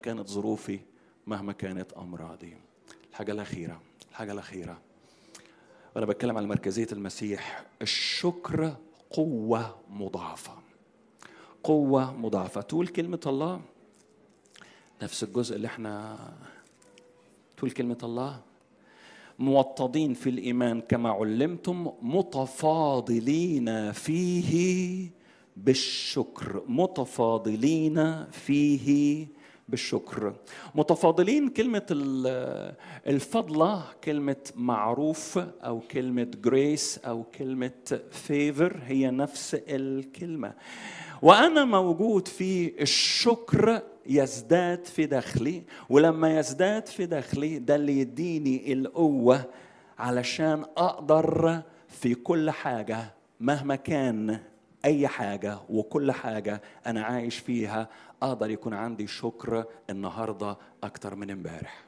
كانت ظروفي مهما كانت امراضي الحاجه الاخيره الحاجه الاخيره وانا بتكلم عن مركزيه المسيح الشكر قوه مضاعفه قوه مضاعفه تقول كلمه الله نفس الجزء اللي احنا تقول كلمه الله موطدين في الايمان كما علمتم متفاضلين فيه بالشكر متفاضلين فيه بالشكر متفاضلين كلمة الفضلة كلمة معروف أو كلمة جريس أو كلمة فيفر هي نفس الكلمة وأنا موجود في الشكر يزداد في داخلي ولما يزداد في داخلي ده اللي يديني القوة علشان أقدر في كل حاجة مهما كان أي حاجة وكل حاجة أنا عايش فيها أقدر يكون عندي شكر النهاردة أكتر من امبارح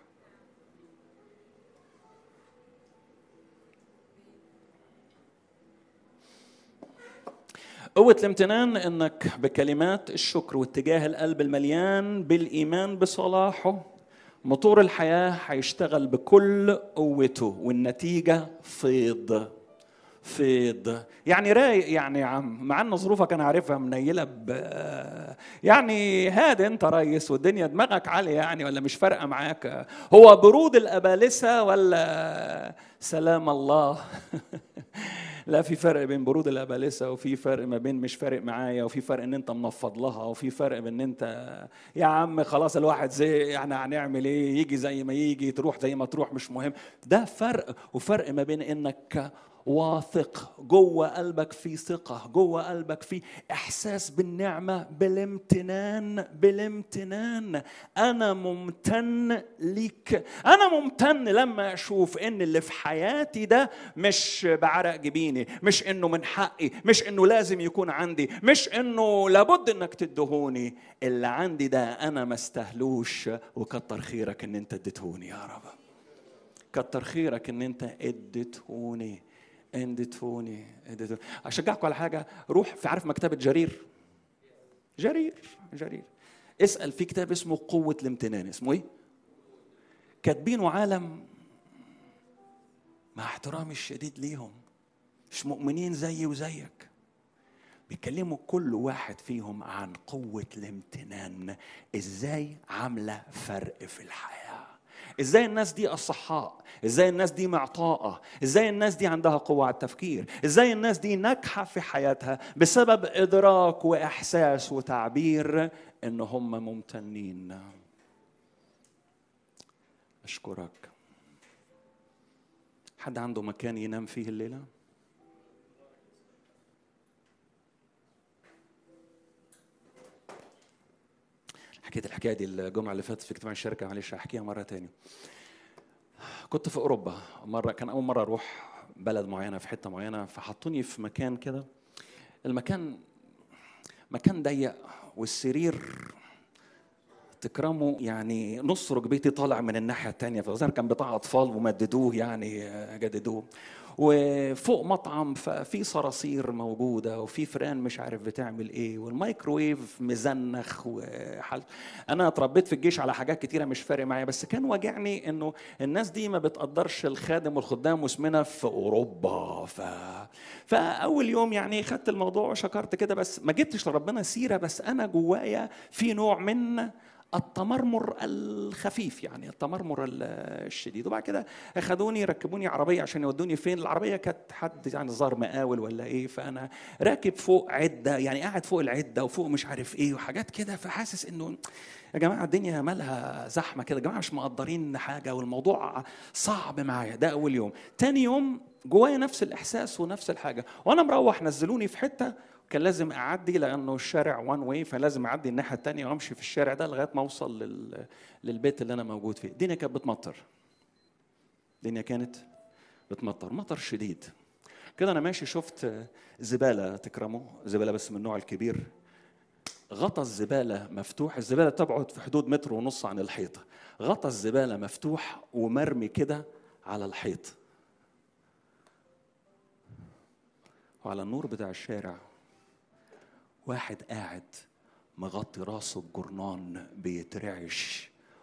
قوة الامتنان انك بكلمات الشكر واتجاه القلب المليان بالايمان بصلاحه موتور الحياة هيشتغل بكل قوته والنتيجة فيض فيض يعني رايق يعني يا عم مع ان ظروفك انا عارفها منيله ب يعني هادي انت ريس والدنيا دماغك عاليه يعني ولا مش فارقه معاك هو برود الابالسه ولا سلام الله لا في فرق بين برود الابالسه وفي فرق ما بين مش فارق معايا وفي فرق ان انت منفض لها وفي فرق بان انت يا عم خلاص الواحد زي يعني هنعمل ايه يجي زي ما يجي تروح زي ما تروح مش مهم ده فرق وفرق ما بين انك واثق جوه قلبك في ثقة جوه قلبك في إحساس بالنعمة بالامتنان بالامتنان أنا ممتن ليك أنا ممتن لما أشوف إن اللي في حياتي ده مش بعرق جبيني مش إنه من حقي مش إنه لازم يكون عندي مش إنه لابد إنك تدهوني اللي عندي ده أنا ما استهلوش وكتر خيرك إن أنت اديتهوني يا رب كتر خيرك إن أنت اديتهوني اندتوني اندتوني اشجعكم على حاجه روح في عارف مكتبه جرير جرير جرير اسال في كتاب اسمه قوه الامتنان اسمه ايه كاتبينه عالم مع احترامي الشديد ليهم مش مؤمنين زيي وزيك بيتكلموا كل واحد فيهم عن قوة الامتنان ازاي عاملة فرق في الحياة ازاي الناس دي اصحاء ازاي الناس دي معطاءه ازاي الناس دي عندها قوه على التفكير ازاي الناس دي ناجحه في حياتها بسبب ادراك واحساس وتعبير ان هم ممتنين اشكرك حد عنده مكان ينام فيه الليله حكيت الحكايه دي الجمعه اللي فاتت في اجتماع الشركه معلش هحكيها مره تاني كنت في اوروبا مره كان اول مره اروح بلد معينه في حته معينه فحطوني في مكان كده المكان مكان ضيق والسرير تكرمه يعني نص ركبتي طالع من الناحيه الثانيه فالظاهر كان بتاع اطفال ومددوه يعني جددوه وفوق مطعم ففي صراصير موجوده وفي فران مش عارف بتعمل ايه والمايكرويف مزنخ وحل انا اتربيت في الجيش على حاجات كتيره مش فارق معايا بس كان واجعني انه الناس دي ما بتقدرش الخادم والخدام واسمنا في اوروبا ف... فاول يوم يعني خدت الموضوع وشكرت كده بس ما جبتش لربنا سيره بس انا جوايا في نوع من التمرمر الخفيف يعني التمرمر الشديد وبعد كده اخذوني ركبوني عربيه عشان يودوني فين العربيه كانت حد يعني ظهر مقاول ولا ايه فانا راكب فوق عده يعني قاعد فوق العده وفوق مش عارف ايه وحاجات كده فحاسس انه يا جماعه الدنيا مالها زحمه كده يا جماعه مش مقدرين حاجه والموضوع صعب معايا ده اول يوم تاني يوم جوايا نفس الاحساس ونفس الحاجه وانا مروح نزلوني في حته كان لازم اعدي لانه الشارع وان واي فلازم اعدي الناحيه الثانيه وامشي في الشارع ده لغايه ما اوصل لل... للبيت اللي انا موجود فيه الدنيا كانت بتمطر الدنيا كانت بتمطر مطر شديد كده انا ماشي شفت زباله تكرمه زباله بس من النوع الكبير غطى الزباله مفتوح الزباله تبعد في حدود متر ونص عن الحيطه غطى الزباله مفتوح ومرمي كده على الحيط وعلى النور بتاع الشارع واحد قاعد مغطي راسه بجرنان بيترعش